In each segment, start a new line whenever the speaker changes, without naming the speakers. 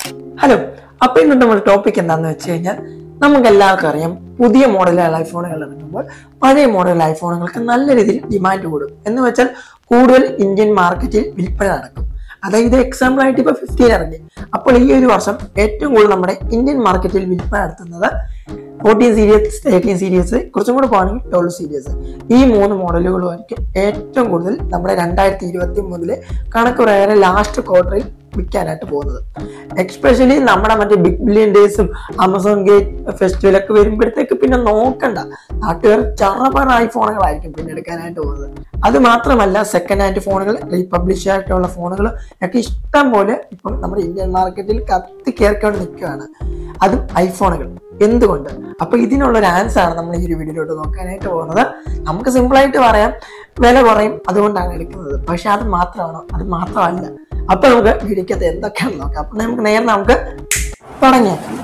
Hello അപ്പൊ ഇന്ന് നമ്മുടെ ടോപ്പിക് എന്താണെന്ന് വെച്ച് കഴിഞ്ഞാൽ നമുക്ക് എല്ലാവർക്കും അറിയാം പുതിയ മോഡലുകൾ ഐഫോണുകൾ ഇറങ്ങുമ്പോൾ പഴയ മോഡൽ ഐഫോണുകൾക്ക് നല്ല രീതിയിൽ ഡിമാൻഡ് കൂടും എന്ന് വെച്ചാൽ കൂടുതൽ ഇന്ത്യൻ മാർക്കറ്റിൽ വിൽപ്പന നടക്കും അതായത് എക്സാമ്പിൾ ആയിട്ട് ഇപ്പൊ ഫിഫ്റ്റീൻ ഇറങ്ങി അപ്പോൾ ഈ ഒരു വർഷം ഏറ്റവും കൂടുതൽ നമ്മുടെ ഇന്ത്യൻ മാർക്കറ്റിൽ വിൽപ്പന നടത്തുന്നത് ഫോർട്ടീൻ സീരീസ് എയ്റ്റീൻ സീരീസ് കുറച്ചും കൂടെ പോകുകയാണെങ്കിൽ ട്വൽവ് സീരീസ് ഈ മൂന്ന് മോഡലുകളുമായിരിക്കും ഏറ്റവും കൂടുതൽ നമ്മുടെ രണ്ടായിരത്തി ഇരുപത്തി മൂന്നില് കണക്ക് പറയാൻ ലാസ്റ്റ് ക്വാർട്ടറിൽ വിൽക്കാനായിട്ട് പോകുന്നത് എക്സ്പെഷ്യലി നമ്മുടെ മറ്റേ ബിഗ് ബില്യൺ ഡേയ്സും ആമസോൺ ഗേറ്റ് ഫെസ്റ്റിവലൊക്കെ വരുമ്പോഴത്തേക്ക് പിന്നെ നോക്കണ്ട നാട്ടുകാർ ചറപറ ഐഫോണുകളായിരിക്കും പിന്നെ എടുക്കാനായിട്ട് പോകുന്നത് അത് മാത്രമല്ല സെക്കൻഡ് ഹാൻഡ് ഫോണുകൾ റീപബ്ലിഷ് ആയിട്ടുള്ള ഫോണുകൾ ഒക്കെ ഇഷ്ടം പോലെ ഇപ്പം നമ്മുടെ ഇന്ത്യൻ മാർക്കറ്റിൽ കത്തി കയറിക്കൊണ്ട് നിൽക്കുകയാണ് അതും ഐഫോണുകൾ എന്തുകൊണ്ട് അപ്പൊ ഇതിനുള്ള ഒരു ആൻസർ ആണ് നമ്മൾ ഈ ഒരു വീഡിയോയിലോട്ട് നോക്കാനായിട്ട് പോകുന്നത് നമുക്ക് സിമ്പിൾ ആയിട്ട് പറയാം വില കുറയും അതുകൊണ്ടാണ് എടുക്കുന്നത് പക്ഷെ അത് മാത്രമാണോ അത് മാത്രമല്ല അപ്പൊ നമുക്ക് വീഡിയോക്കകത്ത് എന്തൊക്കെയാണെന്ന് നോക്കാം അപ്പൊ നമുക്ക് നേരെ നമുക്ക് തുടങ്ങിയേക്കാം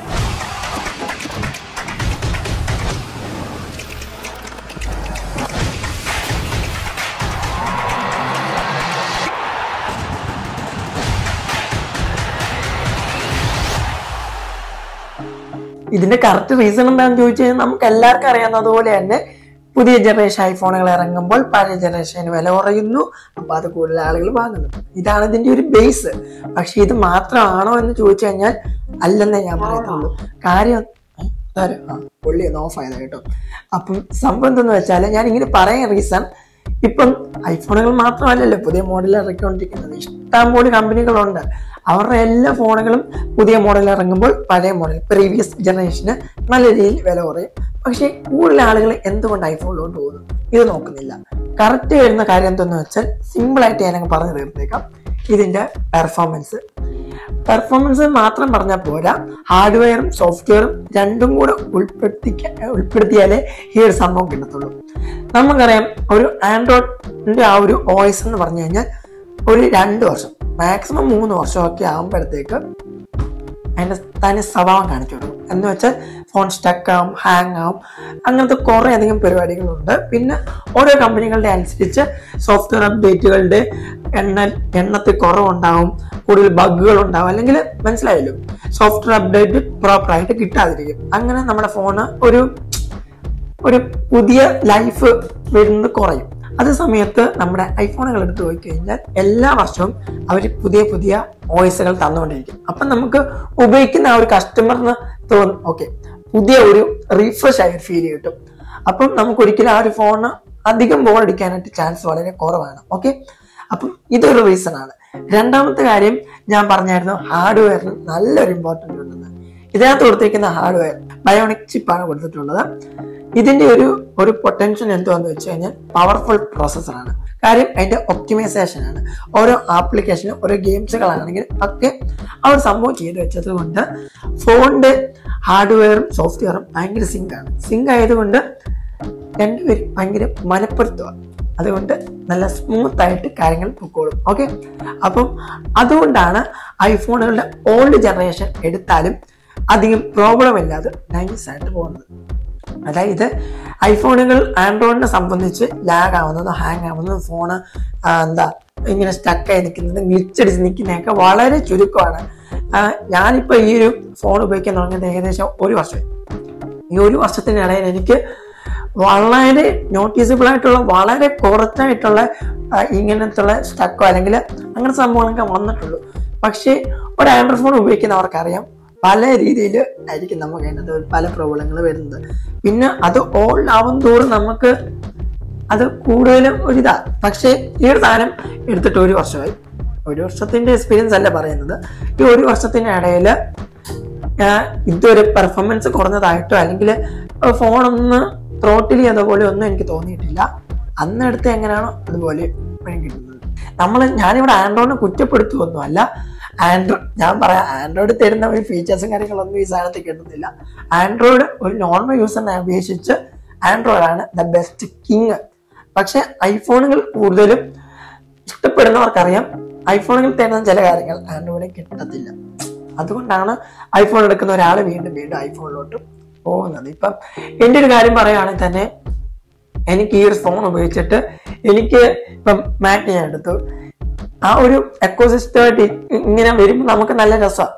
ഇതിന്റെ കറക്റ്റ് റീസൺ എന്താണെന്ന് ചോദിച്ചു കഴിഞ്ഞാൽ നമുക്ക് എല്ലാവർക്കും അറിയാവുന്നതുപോലെ തന്നെ പുതിയ ജനറേഷൻ ഐഫോണുകൾ ഇറങ്ങുമ്പോൾ പഴയ ജനറേഷന് വില കുറയുന്നു അപ്പൊ അത് കൂടുതൽ ആളുകൾ വാങ്ങുന്നു ഇതാണ് ഇതിന്റെ ഒരു ബേസ് പക്ഷെ ഇത് മാത്രമാണോ എന്ന് ചോദിച്ചു കഴിഞ്ഞാൽ അല്ലെന്നേ ഞാൻ പറയത്തുള്ളൂ കാര്യം ഏ, ഇതാര്? ആ, പുള്ളി ഒന്ന് ഓഫ് ആയത് കേട്ടോ അപ്പം സംഭവം എന്തെന്ന് വെച്ചാൽ ഞാൻ ഇങ്ങനെ പറയാൻ റീസൺ ഇപ്പം ഐഫോണുകൾ മാത്രമല്ലല്ലോ പുതിയ മോഡൽ ഇറക്കിക്കൊണ്ടിരിക്കുന്നത് ഇഷ്ടംപോലെ കമ്പനികളുണ്ട് അവരുടെ എല്ലാ ഫോണുകളും പുതിയ മോഡൽ ഇറങ്ങുമ്പോൾ പഴയ മോഡൽ പ്രീവിയസ് ജനറേഷന് നല്ല രീതിയിൽ വില കുറയും പക്ഷേ കൂടുതൽ ആളുകൾ എന്തുകൊണ്ട് ഐഫോണിലോട്ട് പോകുന്നു ഇത് നോക്കുന്നില്ല കറക്റ്റ് വരുന്ന കാര്യം എന്തെന്ന് വെച്ചാൽ സിമ്പിൾ ആയിട്ട് ഞാനങ്ങ് പറഞ്ഞു തീർത്തേക്കാം ഇതിന്റെ പെർഫോമൻസ് പെർഫോമൻസ് മാത്രം പറഞ്ഞാൽ പോരാ ഹാർഡ്വെയറും സോഫ്റ്റ്വെയറും രണ്ടും കൂടെ ഉൾപ്പെടുത്തിക്ക ഉൾപ്പെടുത്തിയാലേ ഈ ഒരു സംഭവം കിട്ടത്തുള്ളൂ നമുക്കറിയാം ഒരു ആൻഡ്രോയിഡിന്റെ ആ ഒരു ഓയിസ് എന്ന് പറഞ്ഞു കഴിഞ്ഞാൽ ഒരു രണ്ട് വർഷം മാക്സിമം മൂന്ന് വർഷമൊക്കെ ആകുമ്പോഴത്തേക്ക് അതിന്റെ തനി സ്വഭാവം കാണിച്ചു കൊടുക്കും എന്ന് വെച്ചാൽ ഫോൺ സ്റ്റക്ക് ആവും ഹാങ് ആവും അങ്ങനത്തെ കുറേ അധികം പരിപാടികളുണ്ട് പിന്നെ ഓരോ കമ്പനികളുടെ അനുസരിച്ച് സോഫ്റ്റ്വെയർ അപ്ഡേറ്റുകളുടെ എണ്ണ എണ്ണത്തിൽ കുറവുണ്ടാവും കൂടുതൽ ബഗ്ഗുകൾ ഉണ്ടാവും അല്ലെങ്കിൽ മനസ്സിലായല്ലോ സോഫ്റ്റ്വെയർ അപ്ഡേറ്റ് പ്രോപ്പറായിട്ട് കിട്ടാതിരിക്കും അങ്ങനെ നമ്മുടെ ഫോണ് ഒരു ഒരു പുതിയ ലൈഫ് വരുന്നത് കുറയും അതേ സമയത്ത് നമ്മുടെ ഐഫോണുകൾ എടുത്ത് പോയി കഴിഞ്ഞാൽ എല്ലാ വർഷവും അവർ പുതിയ പുതിയ വോയിസുകൾ തന്നുകൊണ്ടിരിക്കും അപ്പം നമുക്ക് ഉപയോഗിക്കുന്ന ആ ഒരു കസ്റ്റമറിന് തോന്നും ഓക്കെ പുതിയ ഒരു റീഫ്രഷ് ആയ ഒരു ഫീൽ കിട്ടും അപ്പം നമുക്ക് ഒരിക്കലും ആ ഒരു ഫോണ് അധികം ബോൾ അടിക്കാനായിട്ട് ചാൻസ് വളരെ കുറവാണ് ഓക്കെ അപ്പം ഇതൊരു റീസൺ ആണ് രണ്ടാമത്തെ കാര്യം ഞാൻ പറഞ്ഞായിരുന്നു ഹാർഡ്വെയറിന് നല്ലൊരു ഇമ്പോർട്ടൻ്റ് ഉണ്ടെന്ന് ഇതിനകത്ത് കൊടുത്തിരിക്കുന്ന ഹാർഡ്വെയർ ബയോണിക് ചിപ്പാണ് കൊടുത്തിട്ടുള്ളത് ഇതിന്റെ ഒരു ഒരു പൊട്ടൻഷ്യൽ എന്തുവാന്ന് വെച്ച് കഴിഞ്ഞാൽ പവർഫുൾ പ്രോസസ്സറാണ് കാര്യം അതിന്റെ ഒപ്റ്റിമൈസേഷൻ ആണ് ഓരോ ആപ്ലിക്കേഷനും ഓരോ ഗെയിംസുകളാണെങ്കിൽ ഒക്കെ ആ ഒരു സംഭവം ചെയ്തു വെച്ചത് കൊണ്ട് ഫോണിന്റെ ഹാർഡ്വെയറും സോഫ്റ്റ്വെയറും ഭയങ്കര സിങ്ക് ആണ് സിങ്ക് ആയതുകൊണ്ട് രണ്ടുപേരും ഭയങ്കര മനപ്പെടുത്തുക അതുകൊണ്ട് നല്ല സ്മൂത്ത് ആയിട്ട് കാര്യങ്ങൾ പൊക്കോളും ഓക്കെ അപ്പം അതുകൊണ്ടാണ് ഐഫോണുകളുടെ ഓൾഡ് ജനറേഷൻ എടുത്താലും അധികം പ്രോബ്ലം ഇല്ലാതെ നൈസ് ആയിട്ട് പോകുന്നത് അതായത് ഐഫോണുകൾ ആൻഡ്രോയിഡിനെ സംബന്ധിച്ച് ലാഗ് ആവുന്നതും ഹാങ് ആവുന്നതും ഫോണ് എന്താ ഇങ്ങനെ സ്റ്റക്കായി നിൽക്കുന്നതും ഗ്ലിച്ചടിച്ച് നിൽക്കുന്നതൊക്കെ വളരെ ചുരുക്കമാണ് ആ, ഞാനിപ്പോൾ ഈ ഒരു ഫോൺ ഉപയോഗിക്കാൻ തുടങ്ങിയത് ഏകദേശം ഒരു വർഷമായി ഈ ഒരു വർഷത്തിനിടയിൽ എനിക്ക് വളരെ നോട്ടീസബിൾ ആയിട്ടുള്ള വളരെ കുറച്ചായിട്ടുള്ള ആ, ഇങ്ങനത്തുള്ള സ്റ്റക്കോ അല്ലെങ്കിൽ അങ്ങനെ സംഭവങ്ങളൊക്കെ വന്നിട്ടുള്ളൂ പക്ഷേ ഒരു ആൻഡ്രോയിഡ് ഫോൺ ഉപയോഗിക്കുന്നവർക്കറിയാം പല രീതിയിൽ ആയിരിക്കും നമുക്ക് അതിനകത്ത് പല പ്രോബ്ലങ്ങൾ വരുന്നത് പിന്നെ അത് ഓൾഡ് ആവും തോറും നമുക്ക് അത് കൂടുതലും ഒരിതാ പക്ഷേ ഈ ഒരു സാധനം എടുത്തിട്ട് ഒരു വർഷമായി ഒരു വർഷത്തിന്റെ എക്സ്പീരിയൻസ് അല്ല പറയുന്നത് ഈ ഒരു വർഷത്തിന്റെ ഇടയിൽ ഇതൊരു പെർഫോമൻസ് കുറഞ്ഞതായിട്ടോ അല്ലെങ്കിൽ ഫോണൊന്ന് ത്രോട്ടിൽ ചെയ്ത പോലെ ഒന്നും എനിക്ക് തോന്നിയിട്ടില്ല അന്ന് എടുത്ത് എങ്ങനെയാണോ അതുപോലെ ഇപ്പോഴും കിട്ടുന്നത് നമ്മൾ ഞാനിവിടെ ആൻഡ്രോയിഡിനെ കുറ്റപ്പെടുത്തുമൊന്നുമല്ല ആൻഡ്രോയിഡ് ഞാൻ പറയാം ആൻഡ്രോയിഡ് തരുന്ന ഒരു ഫീച്ചേഴ്സും കാര്യങ്ങളൊന്നും ഈ സാധനത്തിൽ കിട്ടുന്നില്ല ആൻഡ്രോയിഡ് ഒരു നോർമൽ യൂസറിനെ അപേക്ഷിച്ച് ആൻഡ്രോയിഡ് ആണ് ദ ബെസ്റ്റ് കിങ് പക്ഷെ ഐഫോണുകൾ കൂടുതലും ഇഷ്ടപ്പെടുന്നവർക്കറിയാം ഐഫോണുകൾ തരുന്ന ചില കാര്യങ്ങൾ ആൻഡ്രോയിഡിൽ കിട്ടത്തില്ല അതുകൊണ്ടാണ് ഐഫോൺ എടുക്കുന്ന ഒരാൾ വീണ്ടും വീണ്ടും ഐഫോണിലോട്ട് പോകുന്നത് ഇപ്പം എൻ്റെ ഒരു കാര്യം പറയുകയാണെങ്കിൽ തന്നെ എനിക്ക് ഈ ഒരു ഫോൺ ഉപയോഗിച്ചിട്ട് എനിക്ക് ഇപ്പം മാറ്റ് ഞാൻ എടുത്തു ആ ഒരു എക്കോസിസ്റ്റമായിട്ട് ഇങ്ങനെ വരുമ്പോൾ നമുക്ക് നല്ല രസമാണ്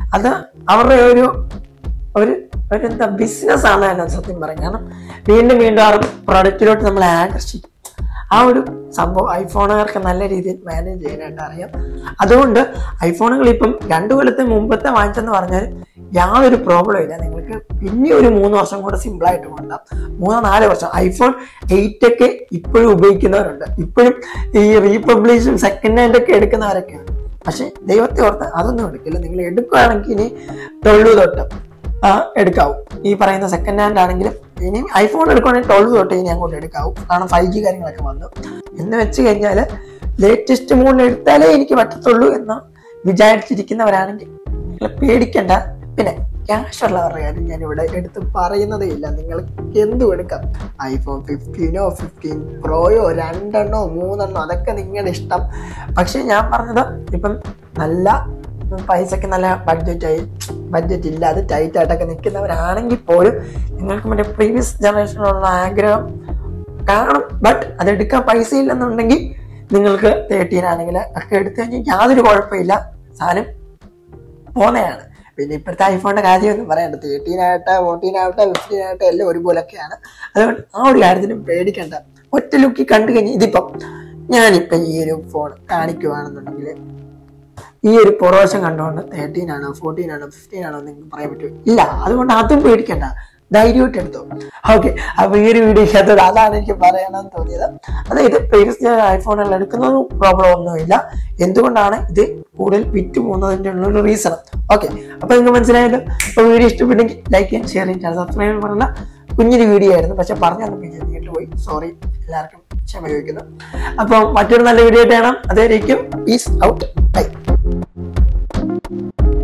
അത് അവരുടെ ഒരു ഒരു ഒരു എന്താ ബിസിനസ് ആണ് തന്നെ സത്യം പറയും കാരണം വീണ്ടും വീണ്ടും ആ പ്രൊഡക്റ്റിലോട്ട് നമ്മളെ ആകർഷിക്കും ആ ഒരു സംഭവം ഐഫോണുകാർക്ക് നല്ല രീതിയിൽ മാനേജ് ചെയ്യാനായിട്ട് അറിയാം അതുകൊണ്ട് ഐഫോണുകൾ ഇപ്പം രണ്ടു കൊല്ലത്തെ മുമ്പത്തെ വാങ്ങിച്ചെന്ന് പറഞ്ഞാൽ യാതൊരു പ്രോബ്ലം ഇല്ല നിങ്ങൾക്ക് പിന്നെ ഒരു മൂന്ന് വർഷം കൂടെ സിമ്പിൾ ആയിട്ട് കൊണ്ടാം മൂന്നോ നാല് വർഷം ഐഫോൺ എയ്റ്റ് ഒക്കെ ഇപ്പോഴും ഉപയോഗിക്കുന്നവരുണ്ട് ഇപ്പോഴും ഈ റീപബ്ലിഷും സെക്കൻഡ് ഹാൻഡ് ഒക്കെ എടുക്കുന്നവരൊക്കെയാണ് പക്ഷെ ദൈവത്തെ ഓർത്ത് അതൊന്നും എടുക്കില്ല നിങ്ങൾ എടുക്കുകയാണെങ്കിൽ ഇനി തൊള്ളു തൊട്ട് ആ, എടുക്കാവൂ ഈ പറയുന്ന സെക്കൻഡ് ഹാൻഡ് ആണെങ്കിലും ഇനി ഐഫോൺ എടുക്കുകയാണെങ്കിൽ ട്വൽവ് തൊട്ട് ഇനി അങ്ങോട്ട് എടുക്കാവൂ കാരണം ഫൈവ് ജി കാര്യങ്ങളൊക്കെ വന്നു എന്ന് വെച്ച് കഴിഞ്ഞാൽ ലേറ്റസ്റ്റ് മോഡൽ എടുത്താലേ എനിക്ക് പറ്റത്തുള്ളൂ എന്ന് വിചാരിച്ചിരിക്കുന്നവരാണെങ്കിൽ നിങ്ങൾ പേടിക്കണ്ട പിന്നെ ക്യാഷ് ഉള്ളവരുടെ കാര്യം ഞാൻ ഇവിടെ എടുത്ത് പറയുന്നതേ ഇല്ല നിങ്ങൾക്ക് എന്തും എടുക്കാം ഐഫോൺ ഫിഫ്റ്റീനോ ഫിഫ്റ്റീൻ പ്രോയോ രണ്ടെണ്ണോ മൂന്നെണ്ണോ അതൊക്കെ നിങ്ങളുടെ ഇഷ്ടം പക്ഷെ ഞാൻ പറഞ്ഞത് ഇപ്പം നല്ല പൈസക്ക് നല്ല ബഡ്ജറ്റായി ബഡ്ജറ്റ് ഇല്ലാതെ ടൈറ്റ് ആയിട്ടൊക്കെ നിൽക്കുന്നവരാണെങ്കിൽ പോലും നിങ്ങൾക്ക് മറ്റേ പ്രീവിയസ് ജനറേഷനിലുള്ള ആഗ്രഹം കാണും ബട്ട് അതെടുക്കാൻ പൈസ ഇല്ലെന്നുണ്ടെങ്കിൽ നിങ്ങൾക്ക് തേർട്ടീൻ ആണെങ്കിൽ ഒക്കെ എടുത്തു കഴിഞ്ഞാൽ യാതൊരു കുഴപ്പമില്ല സാധനം പോന്നെയാണ് പിന്നെ ഇപ്പോഴത്തെ ഐഫോണിന്റെ കാര്യമൊന്നും പറയണ്ട തേർട്ടീൻ ആവട്ടെ ഫോർട്ടീൻ ആവട്ടെ ഫിഫ്റ്റീൻ ആവട്ടെ എല്ലാം ഒരുപോലൊക്കെയാണ് അതുകൊണ്ട് ആ ഒരു കാര്യത്തിനും പേടിക്കണ്ട ഒറ്റ ലുക്കിൽ കണ്ടു കഴിഞ്ഞാൽ ഇതിപ്പം ഞാനിപ്പം ഈ ഒരു ഫോൺ കാണിക്കുവാണെന്നുണ്ടെങ്കിൽ ഈ ഒരു പ്രൊറോഷൻ കണ്ടുകൊണ്ട് തേർട്ടീൻ ആണോ ഫോർട്ടീൻ ആണോ ഫിഫ്റ്റീൻ ആണോ എന്ന് നിങ്ങൾക്ക് പറയാൻ പറ്റുമോ ഇല്ല അതുകൊണ്ട് അതും പേടിക്കണ്ട ധൈര്യമായിട്ട് എടുത്തോ ഓക്കെ അപ്പൊ ഈ ഒരു വീഡിയോക്കകത്തത് അതാണ് എനിക്ക് പറയണമെന്ന് തോന്നിയത് അതായത് പ്രീവിയസ് ഐഫോണുകൾ എടുക്കുന്നതും പ്രോബ്ലം ഒന്നുമില്ല എന്തുകൊണ്ടാണ് ഇത് കൂടുതൽ വിറ്റ് പോകുന്നതിൻ്റെ ഉള്ളൊരു റീസൺ ഓക്കെ അപ്പൊ നിങ്ങൾക്ക് മനസ്സിലായല്ലോ അപ്പൊ വീഡിയോ ഇഷ്ടപ്പെട്ടെങ്കിൽ ലൈക്ക് ചെയ്യാൻ ഷെയർ ചെയ്യാൻ ചാനൽ സബ്സ്ക്രൈബ് ചെയ്യാൻ പറഞ്ഞ കുഞ്ഞൊരു വീഡിയോ ആയിരുന്നു പക്ഷെ പറഞ്ഞൊന്നും ഞാൻ നീണ്ടു പോയി സോറി എല്ലാവർക്കും ക്ഷമ ചോദിക്കുന്നു അപ്പം മറ്റൊരു നല്ല വീഡിയോ ആയിട്ട് കാണാം അതുവരേക്കും പീസ് ഔട്ട് ബൈ